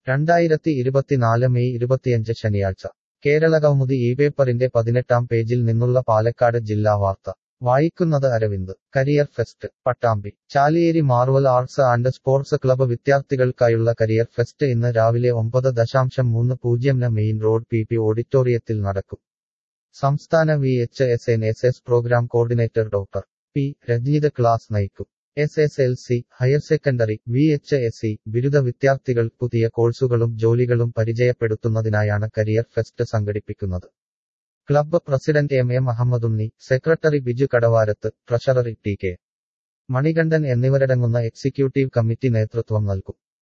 രണ്ടായിരത്തി ഇരുപത്തിനാല് മെയ് ഇരുപത്തിയഞ്ച് ശനിയാഴ്ച കേരളകൗമുദി ഈ പേപ്പറിന്റെ പതിനെട്ടാം പേജിൽ നിന്നുള്ള പാലക്കാട് ജില്ലാ വാർത്ത വായിക്കുന്നത് Aravind career fest Pattambi Chaliyeri marvel arts and sports club വിദ്യാർത്ഥികൾക്കായുള്ള കരിയർ ഫെസ്റ്റ് ഇന്ന് രാവിലെ ഒമ്പത് ദശാംശം മൂന്ന് പൂജ്യംന് മെയിൻ റോഡ് പി പി ഓഡിറ്റോറിയത്തിൽ നടക്കും സംസ്ഥാന V H S N S S program coordinator doctor P Ranjith class നയിക്കും S S L C higher secondary V H S C ബിരുദ വിദ്യാർത്ഥികൾ പുതിയ കോഴ്സുകളും ജോലികളും പരിചയപ്പെടുത്തുന്നതിനായാണ് കരിയർ ഫെസ്റ്റ് സംഘടിപ്പിക്കുന്നത് club president M A Muhammadunni secretary Biju കടവാരത്ത് treasury T K Manikandan എന്നിവരടങ്ങുന്ന executive committee നേതൃത്വം നൽകും